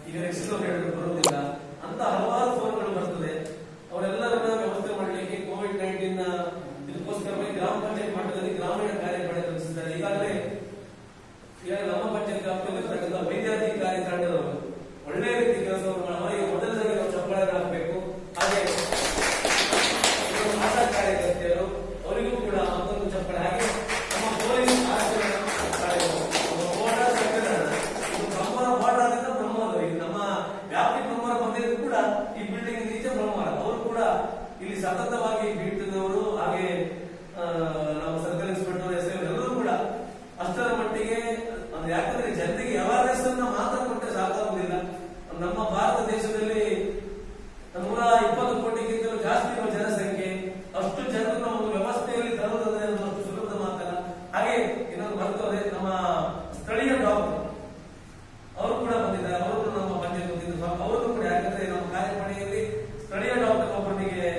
ಈಗ ನೆಕ್ಸ್ಟ್ ಹೇಳಿದ್ರೆ ಬರುವುದಿಲ್ಲ ಅಂತ ಹಲವಾರು ಫೋನ್ಗಳು ಬರ್ತದೆ ಅವರೆಲ್ಲರನ್ನ ವ್ಯವಸ್ಥೆ ಮಾಡಲಿಕ್ಕೆ ಕೋವಿಡ್ ನೈನ್ಟೀನ್ ಇದಕ್ಕೋಸ್ಕರವಾಗಿ ಗ್ರಾಮ ಪಂಚಾಯತ್ ಮಟ್ಟದಲ್ಲಿ ಗ್ರಾಮೀಣ ಕಾರ್ಯಪಡೆ ರಚಿಸಿದ್ದಾರೆ ಈಗಾಗಲೇ ಈಗ ನಮ್ಮ ಪಂಚಾಯತ್ ವ್ಯಾಪ್ತಿಯಲ್ಲಿ ಇರ್ತಕ್ಕಂಥ ವೈದ್ಯಾಧಿಕಾರಿ ತಂಡದವರು ಒಳ್ಳೆಯ ರೀತಿ ಕೆಲಸವನ್ನು ಮಾಡಿ ಅವರಿಗೆ ಮೊದಲನೇ ನಾವು ಚಪ್ಪಾಳೆ ಹಾಕಬೇಕು ಹಾಗೆ ಇವರು ಆಶಾ ಕಾರ್ಯಕರ್ತೆಯರು ಅವರಿಗೂ ಕೂಡ ಮತ್ತೊಂದು ಚಪ್ಪಾಳೆ ಹಾಗೆ ನಮ್ಮ ಪೊಲೀಸ್ ಆರಕ್ಷಣೆ ಬೋರ್ಡ ಸಂವಿಧಾನ ಇದು ಬ್ರಹ್ಮರ ಬೋರ್ಡ ಆದ್ರಿಂದ ಬ್ರಹ್ಮರು ಇದು ನಮ್ಮ ವ್ಯಾಪ್ತಿ ಬ್ರಹ್ಮರ ಬಂದಿದ್ದು ಕೂಡ ಈ ಬಿಲ್ಡಿಂಗ್ ನಿಜ ಬ್ರಹ್ಮರ ಅವರು ಕೂಡ ಇಲ್ಲಿ ಸತತವಾಗಿ ಬೀಳ್ತಿದ್ದವರು ಹಾಗೆ ಆ, ನಮ್ಮ ಸರ್ಕಲ್ ಇನ್ಸ್ಪೆಕ್ಟರ್ ಎಸ್ ಎಲ್ಲರೂ ಕೂಡ ಅಷ್ಟರ ಮಟ್ಟಿಗೆ ಅದು ಯಾಕಂದ್ರೆ ಜನರಿಗೆ ಅವೇರ್ನೆಸ್ ಅನ್ನ ಮಾತ್ರ ಕೊಟ್ಟರೆ ಸಾಕಾಗುವುದಿಲ್ಲ ನಮ್ಮ ಭಾರತ ದೇಶದಲ್ಲಿ ನೂರ ಇಪ್ಪತ್ತು ಕೋಟಿಗಿಂತಲೂ ಜಾಸ್ತಿ ಇರುವ ಜನಸಂಖ್ಯೆ ಅಷ್ಟು ಜನರನ್ನ ಒಂದು ವ್ಯವಸ್ಥೆಯಲ್ಲಿ ತರುವುದಂದ್ರೆ ಅದು ಅಷ್ಟು ಸುಲಭದ ಮಾತಲ್ಲ ಹಾಗೆ ಇನ್ನೊಂದು ಬರ್ತದೆ ನಮ್ಮ ಸ್ಥಳೀಯ ಡಾಕ್ಟರ್ ಅವರು ಕೂಡ ಬಂದಿದ್ದಾರೆ ಅವರು ನಮ್ಮ ಪಂಚಾಯತ್ ಬಂದಿದ್ದು ಸ್ವಲ್ಪ ಅವರು ಕೂಡ ಯಾಕಂದ್ರೆ ನಮ್ಮ ಕಾರ್ಯಪಡೆಯಲ್ಲಿ ಸ್ಥಳೀಯ ಡಾಕ್ಟರ್ ಒಬ್ಬರಿಗೆ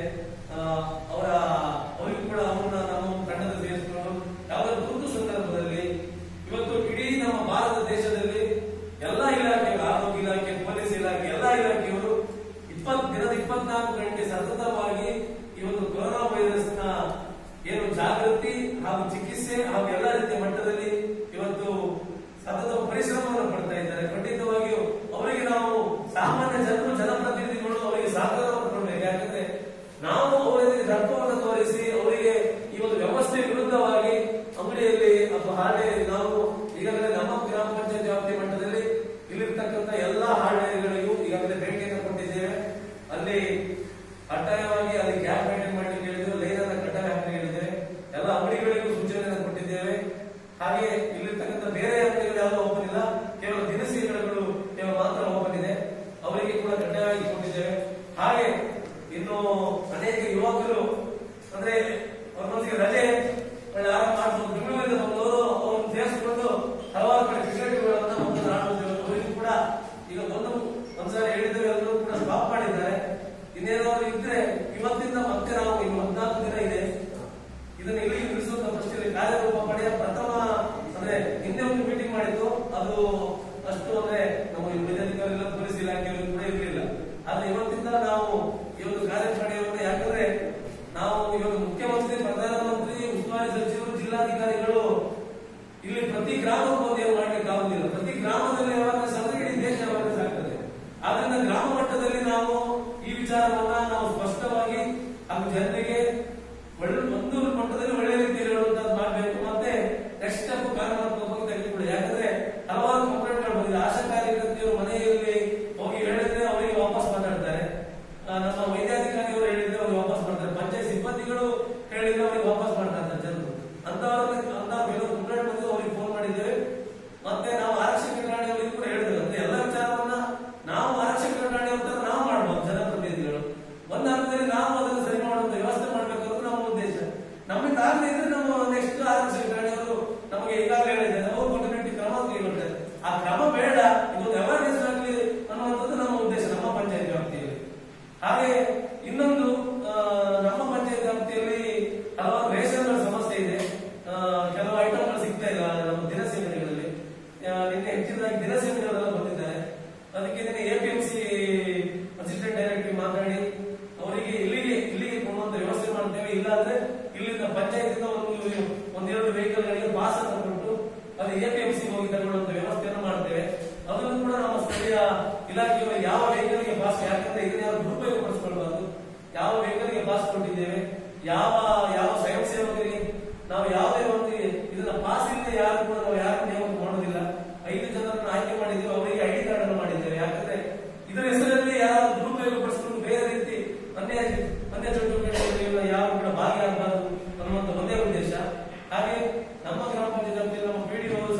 ಅವರ ಅವರಿಗೂ ಕೂಡ ಅವ್ರನ್ನ ನಮ್ಮ ತಂಡದ ಸೇರಿಸಿಕೊಂಡು ಯಾವುದೋ ತುರ್ತು ಸಂದರ್ಭದಲ್ಲಿ ಇವತ್ತು ಇಡೀ ನಮ್ಮ ಭಾರತ ದೇಶದಲ್ಲಿ ಎಲ್ಲಾ ಇಲಾಖೆಗಳು ಆರೋಗ್ಯ ಇಲಾಖೆ ಪೊಲೀಸ್ ಇಲಾಖೆ ಎಲ್ಲಾ ಇಲಾಖೆಯವರು ಇಪ್ಪತ್ ದಿನದ ಇಪ್ಪತ್ನಾಲ್ಕು ಗಂಟೆ ಸತತವಾಗಿ ಇವತ್ತು ಕೊರೋನಾ ವೈರಸ್ ನ ಏನು ಜಾಗೃತಿ ಹಾಗೂ ಚಿಕಿತ್ಸೆ ಹಾಗೂ ಎಲ್ಲ ರೀತಿಯ ಮಟ್ಟದಲ್ಲಿ ಇವತ್ತು ಸತತ ಪರಿಶ್ರಮವನ್ನು ಪಡ್ತಾ ಇದ್ದಾರೆ ಖಂಡಿತವಾಗಿಯೂ ಅವರಿಗೆ ನಾವು ಸಾಮಾನ್ಯ ಜನರು ಜನಪ್ರತಿನಿಧಿಗಳು ಅವರಿಗೆ ಸಹಕಾರವನ್ನು ಕೊಡಬೇಕು ಯಾಕಂದ್ರೆ ನಾವು ಅವರಿಗೆ ದರ್ಪವನ್ನು ತೋರಿಸಿ ಅವರಿಗೆ ಈ ಒಂದು ವ್ಯವಸ್ಥೆ ವಿರುದ್ಧವಾಗಿ ಅಂಗಡಿಯಲ್ಲಿ ಅಥವಾ ಹಾಳೆ ನಾವು ಈಗಾಗಲೇ ನಮ್ಮ ಗ್ರಾಮ ಪಂಚಾಯತ್ ವ್ಯಾಪ್ತಿ ಮಟ್ಟದಲ್ಲಿ ಇಲ್ಲಿರ್ತಕ್ಕಂಥ ಎಲ್ಲಾ ಹಾಳೆಗಳಿಗೂ ಈಗಾಗಲೇ ಭೇಟಿಯನ್ನು ಕೊಟ್ಟಿದ್ದೇವೆ ಅಲ್ಲಿ ಕಡ್ಡಾಯವಾಗಿ ಅಲ್ಲಿ ಕ್ಯಾಬ್ ಮೇಂಟೈನ್ ಮಾಡಲಿಕ್ಕೆ ಹೇಳಿದ್ದೇವೆ ಲೈನ್ ಅನ್ನ ಕಡ್ಡಾಯ ಹಾಕಿ ಹೇಳಿದ್ದೇವೆ ಎಲ್ಲ ಅಂಗಡಿಗಳಿಗೂ ಸೂಚನೆಯನ್ನು ಕೊಟ್ಟಿದ್ದೇವೆ ಹಾಗೆ ಇಲ್ಲಿರ್ತಕ್ಕಂಥ ಬೇರೆ ಅಂಗಡಿಗಳು ಯಾವುದೂ ಓಪನ್ ಇಲ್ಲ ಕೇವಲ ದಿನಸಿ ಅಂಗಡಿಗಳು ಕೇವಲ ಮಾತ್ರ ಓಪನ್ ಇದೆ ಅವರಿಗೆ ಕೂಡ ಕಡ್ಡಾಯವಾಗಿ ಕೊಟ್ಟಿದ್ದೇವೆ ಹಾಗೆ ಇನ್ನು ಅನೇಕ ಯುವಕರು ಅಂದ್ರೆ ಒಂದೊಂದಿಗೆ ರಜೆ ಒಳ್ಳೆ ಆರಾಮ ಮಾಡ್ಬೋದು ಬೆಂಗಳೂರಿಂದ ಬಂದವರು ಅವ್ರನ್ನ ಸೇರಿಸಿಕೊಂಡು ಹಲವಾರು ಕಡೆ ಕ್ರಿಕೆಟ್ಗಳನ್ನ ಮೊದಲು ಆಡುವುದು ಅವರಿಗೂ ಕೂಡ ಈಗ ಒಂದು ಒಂದ್ಸಾರಿ ಹೇಳಿದ್ದೇವೆ ಎಲ್ಲರೂ ಕೂಡ ಸ್ಟಾಪ್ ಮಾಡಿದ್ದಾರೆ ಇನ್ನೇನಾದ್ರು ಇದ್ರೆ ಇವತ್ತಿಂದ ಮತ್ತೆ ನಾವು ಇನ್ನು ಹದಿನಾಲ್ಕು ದಿನ ಇದೆ ಇದನ್ನ ಇಲ್ಲಿ ನಿಲ್ಲಿಸುವಂತ ದೃಷ್ಟಿಯಲ್ಲಿ ಕಾರ್ಯರೂಪ ಪಡೆಯ ಪ್ರಥಮ ಅಂದ್ರೆ ಹಿಂದೆ ಒಂದು ಮೀಟಿಂಗ್ ಮಾಡಿದ್ದು ಅದು ಅಷ್ಟು ಅಂದ್ರೆ ನಮ್ಮ ವೈದ್ಯಾಧಿಕಾರಿಗಳ ಪೊಲೀಸ್ ಇಲಾಖೆಯವರು ಕೂಡ ಇರಲಿಲ್ಲ ಆದ್ರೆ ಇವತ್ತಿಂದ ನಾವು ಈ ಒಂದು ಕಾರ್ಯಪಡೆಯನ್ನು ಯಾಕಂದ್ರೆ ನಾವು ಇವಾಗ ಮುಖ್ಯಮಂತ್ರಿ ಪ್ರಧಾನಮಂತ್ರಿ ಉಸ್ತುವಾರಿ ಸಚಿವರು ಜಿಲ್ಲಾಧಿಕಾರಿಗಳು ಇಲ್ಲಿ ಪ್ರತಿ ಗ್ರಾಮಕ್ಕೂ ಒಂದು ಏನು ಮಾಡ್ಲಿಕ್ಕೆ ಆಗುದಿಲ್ಲ ಪ್ರತಿ ಗ್ರಾಮದಲ್ಲಿ ಅವೇರ್ನೆಸ್ ಆದ್ರೆ ಇಡೀ ದೇಶ ಅವೇರ್ನೆಸ್ ಆಗ್ತದೆ ಆದ್ರಿಂದ ಗ್ರಾಮ ಮಟ್ಟದಲ್ಲಿ ನಾವು ಈ ವಿಚಾರವನ್ನ ನಾವು ಸ್ಪಷ್ಟವಾಗಿ ಹಾಗೂ ಜನರಿಗೆ ಒಳ್ಳೆ ಒಂದು ಮಟ್ಟದಲ್ಲಿ ಒಳ್ಳೆ ರೀತಿಯಲ್ಲಿ ಹೇಳುವಂತದ್ದು ಮಾಡಬೇಕು ಮತ್ತೆ ನೆಕ್ಸ್ಟ್ ಸ್ಟೆಪ್ ಕಾನೂನಾತ್ಮಕವಾಗಿ ತೆಗೆದುಕೊಳ್ಳಿ ಯಾಕಂದ್ರೆ ಹಲವಾರು ಕಂಪ್ಲೇಂಟ್ಗಳು ಬಂದಿದೆ ಆಶಾ ಕಾರ್ಯಕರ್ತೆಯರು ಮನೆಯಲ್ಲಿ ಹೋಗಿ ಹೇಳಿದ್ರೆ ಅವರಿಗೆ ವಾಪಸ್ ಮಾತಾಡ್ತಾರೆ ಆ, ನಮ್ಮ ವೈದ್ಯಾಧಿಕಾರಿಯವರು ಹೇಳಿದ್ರೆ ಅವ್ರಿಗೆ ವಾಪಸ್ ಮಾಡ್ತಾರೆ ಪಂಚಾಯತ್ ಸಿಬ್ಬಂದಿಗಳು ಹೇಳಿದ್ರೆ ಅವ್ರಿಗೆ ವಾಪಸ್ ಮಾಡ್ತಾರೆ ಜನರು ಅಂತವರಿಗೆ ಅಂತ ಕೆಲವು ಕಂಪ್ಲೇಂಟ್ ಬಂದು ಅವ್ರಿಗೆ ಫೋನ್ ಮಾಡಿದ್ದೇವೆ ಮತ್ತೆ ನಾವು ಆರಕ್ಷಕ ಠಾಣೆಯವರಿಗೆ ಕೂಡ ಹೇಳಿದ್ದೇವೆ ಅಂದ್ರೆ ಎಲ್ಲ ವಿಚಾರವನ್ನ ನಾವು ಆರಕ್ಷಕ ಠಾಣೆ ಅಂತ ನಾವು ಮಾಡ್ಬೋದು ಜನಪ್ರತಿನಿಧಿಗಳು ಒಂದು ಹಂತದಲ್ಲಿ ನಾವು ಅದನ್ನು ಸರಿ ಮಾಡುವಂತ ವ್ಯವಸ್ಥೆ ಮಾಡ್ಬೇಕು ಅನ್ನೋದು ನಮ್ಮ ಉದ್ದೇಶ ನಮ್ಮಿಂದ ಆಗದೆ ಇದ್ರೆ ನಮ್ಮ ನೆಕ್ಸ್ಟ್ ಆರಕ್ಷಕ ಠಾಣೆಯವರು ನಮಗೆ ಈಗಾಗಲೇ ಹೇಳಿದ್ದಾರೆ ಅವರು ಕೊಟ್ಟಿನ ಕ್ರಮ ಕೈಗೊಳ್ತಾರೆ ಆ ಕ್ರಮ ಬೇಡ ಇದೊಂದು ಅವೇರ್ನೆಸ್ ಆಗಲಿ ಅನ್ನುವಂಥದ್ದು ನಮ್ಮ ಉದ್ದೇಶ ನಮ್ಮ ಪಂಚಾಯತ್ ವ್ಯಾಪ್ತಿಯಲ್ಲಿ ಹಾಗೆ ಇನ್ನೊಂದು ಆ, ನಮ್ಮ ಪಂಚಾಯತ್ ವ್ಯಾಪ್ತಿಯಲ್ಲಿ ಹಲವಾರು ರೇಷನ್ಗಳ ಸಮಸ್ಯೆ ಇದೆ ಆ, ಕೆಲವು ಐಟಮ್ಗಳು ಸಿಗ್ತಾ ಇಲ್ಲ ನಮ್ಮ ದಿನಸಿ ಅಂಗಡಿಗಳಲ್ಲಿ ಆ, ನಿನ್ನೆ ಹೆಚ್ಚಿನದಾಗಿ ದಿನಸಿ ಅಂಗಡಿಗಳೆಲ್ಲ ಬಂದಿದ್ದಾರೆ ಅದಕ್ಕೆ ನಿನ್ನೆ ಎಪಿಎಂಸಿ ಅಸಿಸ್ಟೆಂಟ್ ಡೈರೆಕ್ಟರ್ ಮಾತಾಡಿ ಅವರಿಗೆ ಇಲ್ಲಿಗೆ ಇಲ್ಲಿಗೆ ಕೊಡುವಂತ ವ್ಯವಸ್ಥೆ ಮಾಡ್ತೇವೆ ಇಲ್ಲಾಂದ್ರೆ ಇಲ್ಲಿಂದ ಪಂಚಾಯತ್ ಒಂದು ಒಂದೆರಡು ವೆಹಿಕಲ್ ಗಳಿಗೆ ಪಾಸ್ ಅನ್ನು ಕೊಟ್ಟು ಅದು ಎಪಿಎಂಸಿ ಹೋಗಿ ತಗೊಳ್ಳುವಂತ ವ್ಯವಸ್ಥೆಯನ್ನು ಮಾಡ್ತೇವೆ ಅದನ್ನು ಕೂಡ ನಮ್ಮ ಸ್ಥಳೀಯ ಇಲಾಖೆಯವರು ಯಾವ ವೆಹಿಕಲ್ಗೆ ಪಾಸ್ ಯಾಕಂದ್ರೆ ಇದನ್ನ ಯಾರು ದುರುಪಯೋಗಪಡಿಸಿಕೊಳ್ಬಾರ್ದು ಯಾವ ವೆಹಿಕಲ್ಗೆ ಪಾಸ್ ಕೊಟ್ಟಿದ್ದೇವೆ ಯಾವ ಯಾವ ಸ್ವಯಂ ಸೇವಕರಿಗೆ ನಾವು ಯಾವುದೇ ಒಂದು ಇದನ್ನ ಪಾಸ್ ಇಲ್ಲದೆ ಯಾರು ಕೂಡ ನಾವು ಯಾರು ನೇಮಕ ಮಾಡೋದಿಲ್ಲ ಐದು ಜನರನ್ನು ಆಯ್ಕೆ ಮಾಡಿದ್ದೇವೆ ಅವರಿಗೆ ಐಡಿ ಕಾರ್ಡ್ ಅನ್ನು ಮಾಡಿದ್ದೇವೆ ಯಾಕಂದ್ರೆ ಇದರ ಹೆಸರಲ್ಲಿ ಯಾರು ದುರುಪಯೋಗಪಡಿಸಿಕೊಂಡು ಬೇರೆ ರೀತಿ ಅನ್ಯ ಅನ್ಯ ಚಟುವಟಿಕೆಗಳಲ್ಲಿ ಯಾರು ಕೂಡ ಭಾಗಿಯಾಗಬಾರದು ಅನ್ನುವಂತ ಒಂದೇ ಉದ್ದೇಶ ಹಾಗೆ ನಮ್ಮ ಗ್ರಾಮ ಪಂಚಾಯತ್ ವ್ಯಾಪ್ತಿಯಲ್ಲಿ ನಮ್ಮ ಪಿಡಿಒ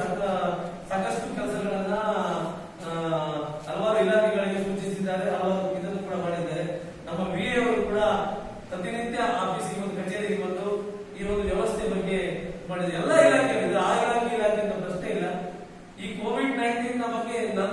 ಸಾಕಷ್ಟು ಕೆಲಸಗಳನ್ನ ಆ, ಹಲವಾರು ಇಲಾಖೆಗಳಿಗೆ ಸೂಚಿಸಿದ್ದಾರೆ ಹಲವಾರು ಇದನ್ನು ಕೂಡ ಮಾಡಿದ್ದಾರೆ ನಮ್ಮ ವಿ ಅವರು ಕೂಡ ಪ್ರತಿನಿತ್ಯ ಆಫೀಸಿಗೆ ಒಂದು ಕಚೇರಿಗೆ ಬಂದು ಈ ಒಂದು ವ್ಯವಸ್ಥೆ ಬಗ್ಗೆ ಮಾಡಿದ್ದಾರೆ ಎಲ್ಲ ಇಲಾಖೆ ಆ ಇಲಾಖೆ ಇಲಾಖೆ ಅಂತ ಪ್ರಶ್ನೆ ಇಲ್ಲ ಈ ಕೋವಿಡ್ ನೈನ್ಟೀನ್ ಬಗ್ಗೆ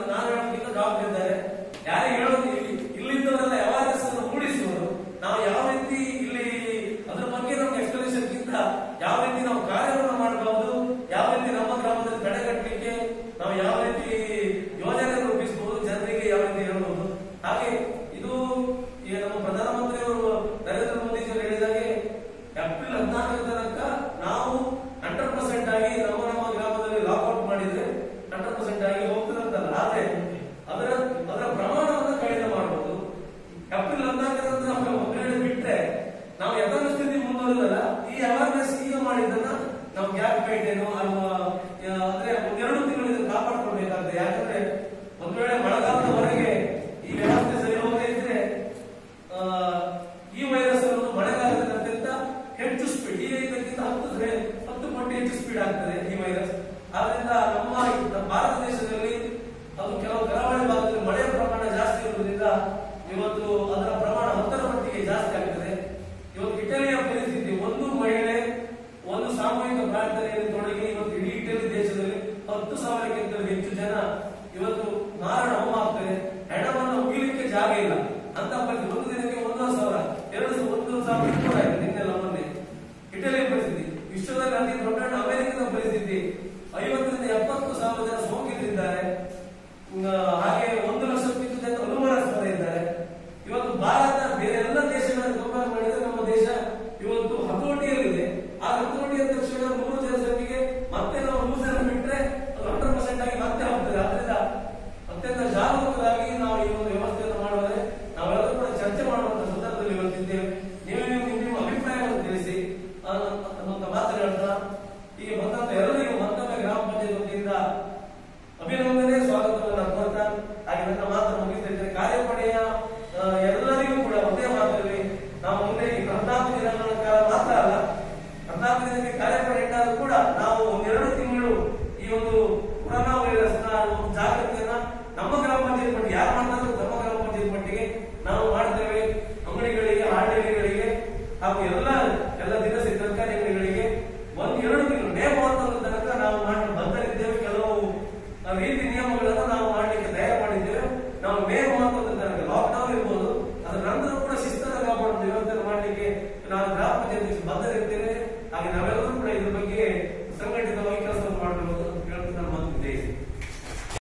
ಹಾಗೂ ಎಲ್ಲ ಎಲ್ಲ ದಿನಸಿ ತರಕಾರಿ ಅಂಗಡಿಗಳಿಗೆ ಒಂದ್ ಎರಡು ತಿಂಗಳು ಮೇ ಮೂವತ್ತೊಂದು ತನಕ ನಾವು ಮಾಡಿ ಬದ್ಧರಿದ್ದೇವೆ ಕೆಲವು ರೀತಿ ನಿಯಮಗಳನ್ನು ನಾವು ಮಾಡಲಿಕ್ಕೆ ತಯಾರು ಮಾಡಿದ್ದೇವೆ ನಾವು ಮೇ ಮೂವತ್ತೊಂದು ತನಕ ಲಾಕ್ಡೌನ್ ಇರ್ಬೋದು ಅದರ ನಂತರ ಕೂಡ ಶಿಸ್ತನ್ನು ಕಾಪಾಡುವ ವ್ಯವಸ್ಥೆ ಮಾಡಲಿಕ್ಕೆ ನಾವು ಗ್ರಾಮ ಪಂಚಾಯತ್ ಬದ್ಧರಿರ್ತೇವೆ ಹಾಗೆ ನಾವೆಲ್ಲರೂ ಕೂಡ